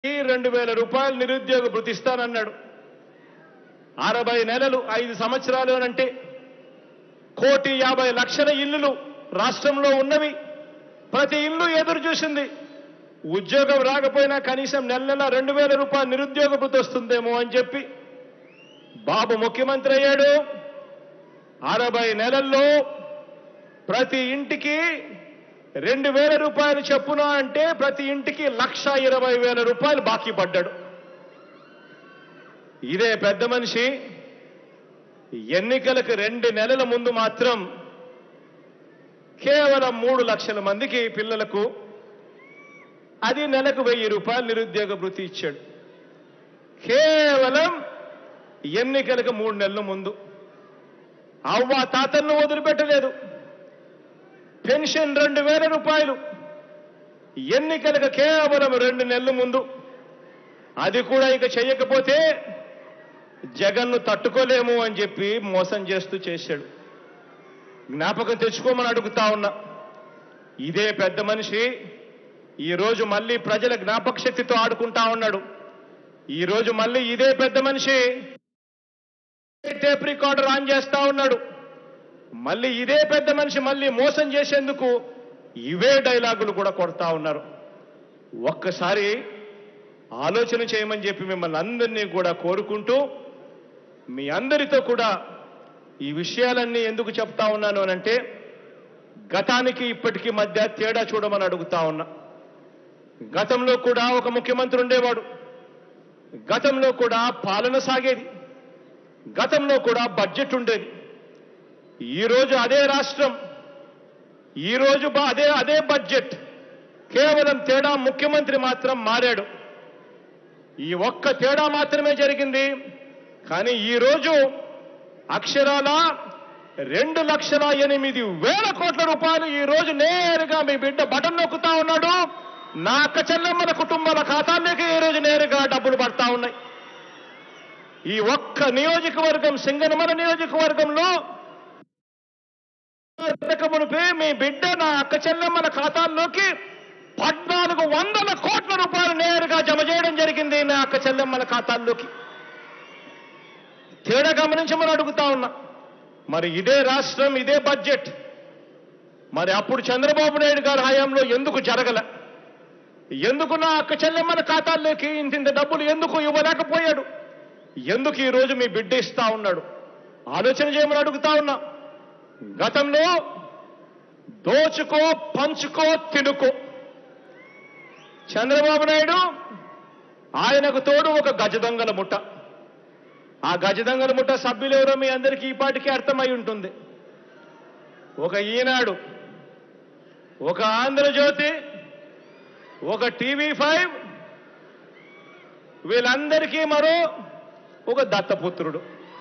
ఈ రెండు వేల రూపాయలు నిరుద్యోగ భృతి ఇస్తానన్నాడు అరవై నెలలు ఐదు సంవత్సరాలు అని అంటే కోటి యాభై లక్షల ఇల్లులు రాష్ట్రంలో ఉన్నవి ప్రతి ఇల్లు ఎదురు చూసింది ఉద్యోగం రాకపోయినా కనీసం నెల నెల రెండు వేల రూపాయలు నిరుద్యోగ భృతి వస్తుందేమో అని చెప్పి బాబు ముఖ్యమంత్రి అయ్యాడు అరవై నెలల్లో ప్రతి ఇంటికి రెండు వేల రూపాయలు చెప్పున అంటే ప్రతి ఇంటికి లక్ష ఇరవై వేల రూపాయలు బాకీ పడ్డాడు ఇదే పెద్ద మనిషి ఎన్నికలకు రెండు నెలల ముందు మాత్రం కేవలం మూడు లక్షల మందికి పిల్లలకు అది నెలకు వెయ్యి రూపాయలు నిరుద్యోగ భృతి ఇచ్చాడు కేవలం ఎన్నికలకు మూడు నెలల ముందు అవ్వ తాతలను వదిలిపెట్టలేదు పెన్షన్ రెండు వేల రూపాయలు ఎన్నికలకు కేవలం రెండు నెలల ముందు అది కూడా ఇక చేయకపోతే జగన్ను తట్టుకోలేము అని చెప్పి మోసం చేస్తూ చేశాడు జ్ఞాపకం తెచ్చుకోమని అడుగుతా ఉన్నా ఇదే పెద్ద మనిషి ఈరోజు మళ్ళీ ప్రజల జ్ఞాపక శక్తితో ఆడుకుంటా ఉన్నాడు ఈరోజు మళ్ళీ ఇదే పెద్ద మనిషి టేప్ రికార్డర్ ఆన్ చేస్తా ఉన్నాడు మళ్ళీ ఇదే పెద్ద మనిషి మళ్ళీ మోసం చేసేందుకు ఇవే డైలాగులు కూడా కొడతా ఉన్నారు ఒక్కసారి ఆలోచన చేయమని చెప్పి మిమ్మల్ని అందరినీ కూడా కోరుకుంటూ మీ అందరితో కూడా ఈ విషయాలన్నీ ఎందుకు చెప్తా ఉన్నాను అనంటే గతానికి ఇప్పటికీ మధ్య తేడా చూడమని అడుగుతా ఉన్నా గతంలో కూడా ఒక ముఖ్యమంత్రి ఉండేవాడు గతంలో కూడా పాలన సాగేది గతంలో కూడా బడ్జెట్ ఉండేది ఈరోజు అదే రాష్ట్రం ఈరోజు బ- అదే అదే బడ్జెట్ కేవలం తేడా ముఖ్యమంత్రి మాత్రం మారాడు ఈ ఒక్క తేడా మాత్రమే జరిగింది కానీ ఈరోజు అక్షరాల రెండు లక్షల ఎనిమిది వేల కోట్ల రూపాయలు ఈ రోజు నేరుగా మీ బిడ్డ బటన్ నొక్కుతా ఉన్నాడు నా అక్క చెల్లెమ్మల కుటుంబాల ఖాతాల్లోకి ఈ రోజు నేరుగా డబ్బులు పడతా ఉన్నాయి ఈ ఒక్క నియోజకవర్గం సింగనమల నియోజకవర్గంలో మునిపే మీ బిడ్డ నా అక్క చెల్లెమ్మల ఖాతాల్లోకి పద్నాలుగు వందల కోట్ల రూపాయలు నేరుగా జమ చేయడం జరిగింది నా అక్క చెల్లెమ్మల ఖాతాల్లోకి తేడా గమనించమని అడుగుతా ఉన్నా మరి ఇదే రాష్ట్రం ఇదే బడ్జెట్ మరి అప్పుడు చంద్రబాబు నాయుడు గారి హయాంలో ఎందుకు జరగల ఎందుకు నా అక్క చెల్లెమ్మల ఖాతాల్లోకి ఇంత ఇంత డబ్బులు ఎందుకు ఇవ్వలేకపోయాడు ఎందుకు ఈ రోజు మీ బిడ్డ ఇస్తా ఉన్నాడు ఆలోచన చేయమని అడుగుతా ఉన్నా గతంలో దోచుకో పంచుకో తినుకో చంద్రబాబు నాయుడు ఆయనకు తోడు ఒక గజ దొంగల ముఠ ఆ గజ దొంగల ముఠ సభ్యులు ఎవరో మీ అందరికీ ఈ పాటికి అర్థమై ఉంటుంది ఒక ఈనాడు ఒక ఆంధ్రజ్యోతి ఒక టీవీ ఫైవ్ వీళ్ళందరికీ మరో ఒక దత్తపుత్రుడు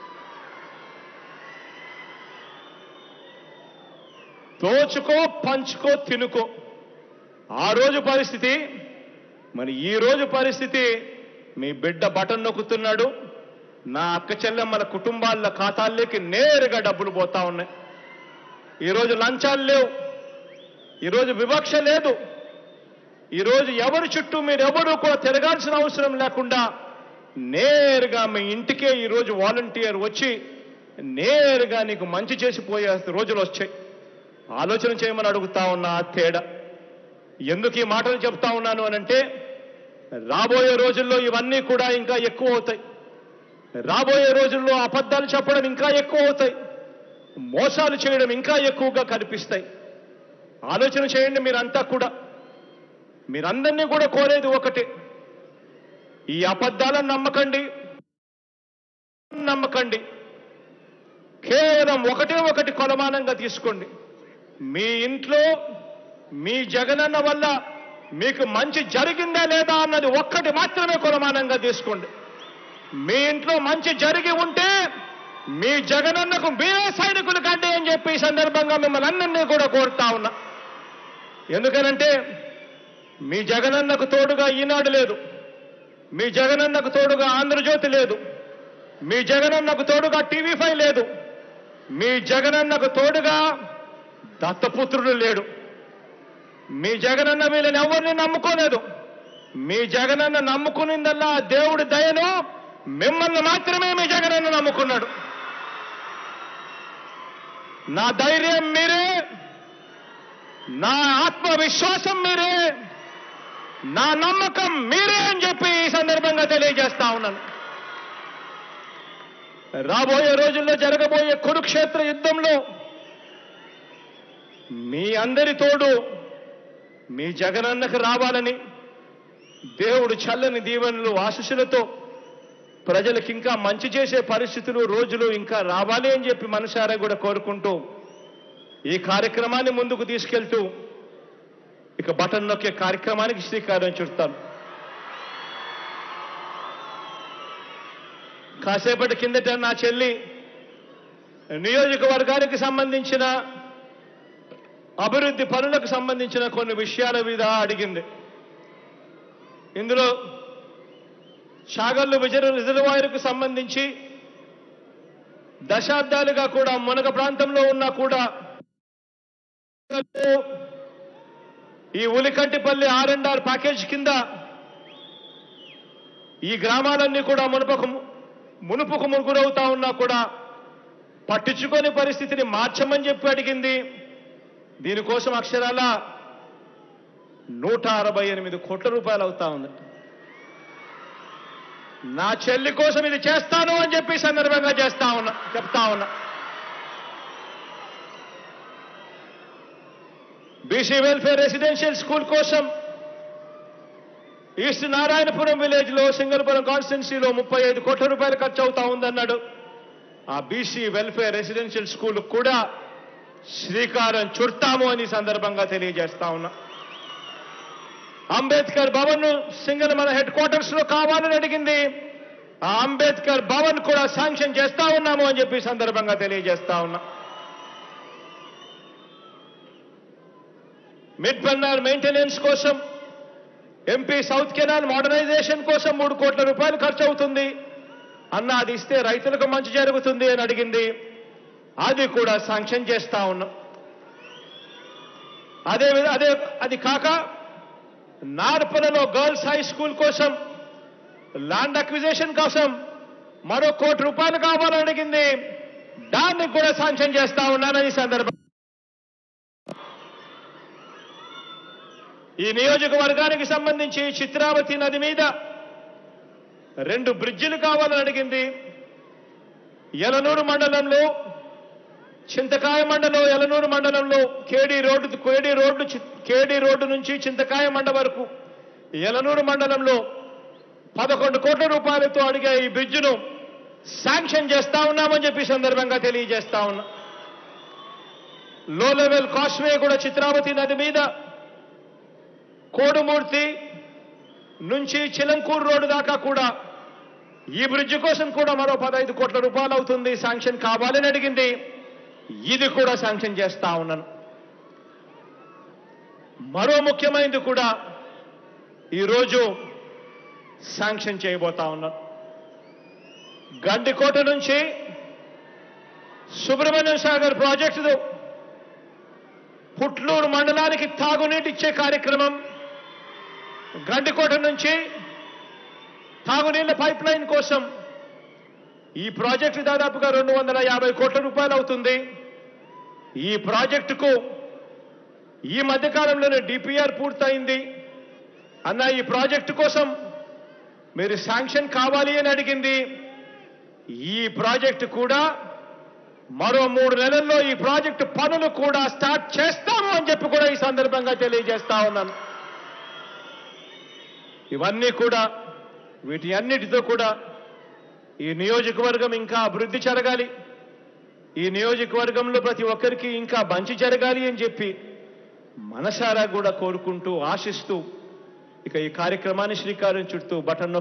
దోచుకో పంచుకో తినుకో ఆ రోజు పరిస్థితి మరి ఈ రోజు పరిస్థితి మీ బిడ్డ బటన్ నొక్కుతున్నాడు నా అక్క చెల్లెమ్మల కుటుంబాల ఖాతాల్లోకి నేరుగా డబ్బులు పోతా ఉన్నాయి ఈరోజు లంచాలు లేవు ఈరోజు వివక్ష లేదు ఈరోజు ఎవరి చుట్టూ మీరెవరూ కూడా తిరగాల్సిన అవసరం లేకుండా నేరుగా మీ ఇంటికే ఈరోజు వాలంటీర్ వచ్చి నేరుగా నీకు మంచి చేసిపోయే రోజులు వచ్చాయి ఆలోచన చేయమని అడుగుతా ఉన్నా ఆ తేడా ఎందుకు ఈ మాటలు చెప్తా ఉన్నాను అనంటే రాబోయే రోజుల్లో ఇవన్నీ కూడా ఇంకా ఎక్కువ అవుతాయి రాబోయే రోజుల్లో అబద్ధాలు చెప్పడం ఇంకా ఎక్కువ అవుతాయి మోసాలు చేయడం ఇంకా ఎక్కువగా కనిపిస్తాయి ఆలోచన చేయండి మీరంతా కూడా మీరందరినీ కూడా కోరేది ఒకటే ఈ అబద్ధాలను నమ్మకండి నమ్మకండి కేవలం ఒకటే ఒకటి కొలమానంగా తీసుకోండి మీ ఇంట్లో మీ జగనన్న వల్ల మీకు మంచి జరిగిందా లేదా అన్నది ఒక్కటి మాత్రమే కొలమానంగా తీసుకోండి మీ ఇంట్లో మంచి జరిగి ఉంటే మీ జగనన్నకు మీరే సైనికులు కంటే అని చెప్పి ఈ సందర్భంగా మిమ్మల్ని అందరినీ కూడా కోరుతా ఉన్నా ఎందుకనంటే మీ జగనన్నకు తోడుగా ఈనాడు లేదు మీ జగనన్నకు తోడుగా ఆంధ్రజ్యోతి లేదు మీ జగనన్నకు తోడుగా టీవీ ఫైవ్ లేదు మీ జగనన్నకు తోడుగా దత్తపుత్రుడు లేడు మీ జగనన్న వీళ్ళని ఎవరిని నమ్ముకోలేదు మీ జగనన్న నమ్ముకునిందల్లా ఆ దేవుడి దయను మిమ్మల్ని మాత్రమే మీ జగనన్న నమ్ముకున్నాడు నా ధైర్యం మీరే నా ఆత్మవిశ్వాసం మీరే నా నమ్మకం మీరే అని చెప్పి ఈ సందర్భంగా తెలియజేస్తా ఉన్నాను రాబోయే రోజుల్లో జరగబోయే కురుక్షేత్ర యుద్ధంలో మీ అందరి తోడు మీ జగనన్నకు రావాలని దేవుడు చల్లని దీవెనలు ఆశీస్సులతో ప్రజలకు ఇంకా మంచి చేసే పరిస్థితులు రోజులు ఇంకా రావాలి అని చెప్పి మనసారా కూడా కోరుకుంటూ ఈ కార్యక్రమాన్ని ముందుకు తీసుకెళ్తూ ఇక బటన్ నొక్కే కార్యక్రమానికి శ్రీకారం చుడతాను కాసేపటి కిందట నా చెల్లి నియోజకవర్గానికి సంబంధించిన అభివృద్ధి పనులకు సంబంధించిన కొన్ని విషయాల మీద అడిగింది ఇందులో చాగల్లు విజయ రిజర్వాయర్కు సంబంధించి దశాబ్దాలుగా కూడా మునగ ప్రాంతంలో ఉన్నా కూడా ఈ Ulikantipalli R and R package కింద ఈ గ్రామాలన్నీ కూడా మునుపకు మునుపుకు మునుగురవుతా ఉన్నా కూడా పట్టించుకొని పరిస్థితిని మార్చమని చెప్పి అడిగింది దీనికోసం అక్షరాల నూట అరవై ఎనిమిది కోట్ల రూపాయలు అవుతా ఉంది నా చెల్లి కోసం ఇది చేస్తాను అని చెప్పి ఈ సందర్భంగా చేస్తా ఉన్నా చెప్తా ఉన్నా బీసీ వెల్ఫేర్ రెసిడెన్షియల్ స్కూల్ కోసం ఈస్ట్ నారాయణపురం విలేజ్ లో సింగల్పురం కాన్స్టిట్యున్సీలో ముప్పై ఐదు కోట్ల రూపాయలు ఖర్చు అవుతా ఉందన్నాడు ఆ బీసీ వెల్ఫేర్ రెసిడెన్షియల్ స్కూల్ కూడా శ్రీకారం చుడతాము అని ఈ సందర్భంగా తెలియజేస్తా ఉన్నా అంబేద్కర్ భవన్ సింగల్ మన హెడ్ క్వార్టర్స్ లో కావాలని అడిగింది ఆ అంబేద్కర్ భవన్ కూడా శాంక్షన్ చేస్తా ఉన్నాము అని చెప్పి ఈ సందర్భంగా తెలియజేస్తా ఉన్నా మిడ్ బన్నార్ మెయింటెనెన్స్ కోసం ఎంపీ సౌత్ కెనాల్ మోడర్నైజేషన్ కోసం మూడు కోట్ల రూపాయలు ఖర్చు అవుతుంది అన్న అది ఇస్తే రైతులకు మంచి జరుగుతుంది అని అడిగింది అది కూడా శాంక్షన్ చేస్తా ఉన్నాం అదే విధ- అదే అది కాక నార్పలలో గర్ల్స్ హై స్కూల్ కోసం ల్యాండ్ అక్విజిషన్ కోసం మరో కోటి రూపాయలు కావాలని అడిగింది దాన్ని కూడా శాంక్షన్ చేస్తా ఉన్నానని ఈ సందర్భం ఈ నియోజకవర్గానికి సంబంధించి చిత్రావతి నది మీద రెండు బ్రిడ్జిలు కావాలని అడిగింది యలనూరు మండలంలో చింతకాయ మండలం యలనూరు మండలంలో కేడి రోడ్డు కేడి రోడ్డు చి- కేడి రోడ్డు నుంచి చింతకాయ మండ వరకు యలనూరు మండలంలో పదకొండు కోట్ల రూపాయలతో అడిగే ఈ బ్రిడ్జ్ను శాంక్షన్ చేస్తా ఉన్నామని చెప్పి ఈ సందర్భంగా తెలియజేస్తా ఉన్నా లో లెవెల్ కాస్ట్వే కూడా చిత్రావతి నది మీద కోడుమూర్తి నుంచి చిలంకూరు రోడ్డు దాకా కూడా ఈ బ్రిడ్జ్ కోసం కూడా మరో పదహైదు కోట్ల రూపాయలు అవుతుంది శాంక్షన్ కావాలని అడిగింది ఇది కూడా శాంక్షన్ చేస్తా ఉన్నాను మరో ముఖ్యమైనది కూడా ఈరోజు శాంక్షన్ చేయబోతా ఉన్నాను గండికోట నుంచి సుబ్రహ్మణ్యం సాగర్ ప్రాజెక్టు పుట్లూరు మండలానికి తాగునీటి ఇచ్చే కార్యక్రమం గండికోట నుంచి తాగునీళ్ల పైప్ లైన్ కోసం ఈ ప్రాజెక్టు దాదాపుగా రెండు వందల యాభై కోట్ల రూపాయలు అవుతుంది ఈ ప్రాజెక్టుకు ఈ మధ్యకాలంలోనే డిపిఆర్ పూర్తయింది అన్న ఈ ప్రాజెక్టు కోసం మీరు శాంక్షన్ కావాలి అని అడిగింది ఈ ప్రాజెక్టు కూడా మరో మూడు నెలల్లో ఈ ప్రాజెక్టు పనులు కూడా స్టార్ట్ చేస్తాము అని చెప్పి కూడా ఈ సందర్భంగా తెలియజేస్తా ఉన్నాను ఇవన్నీ కూడా వీటి అన్నిటితో కూడా ఈ నియోజకవర్గం ఇంకా అభివృద్ధి జరగాలి ఈ నియోజకవర్గంలో ప్రతి ఒక్కరికి ఇంకా మంచి జరగాలి అని చెప్పి మనసారా కూడా కోరుకుంటూ ఆశిస్తూ ఇక ఈ కార్యక్రమాన్ని శ్రీకారం చుట్టూ బటన్ నొక్కి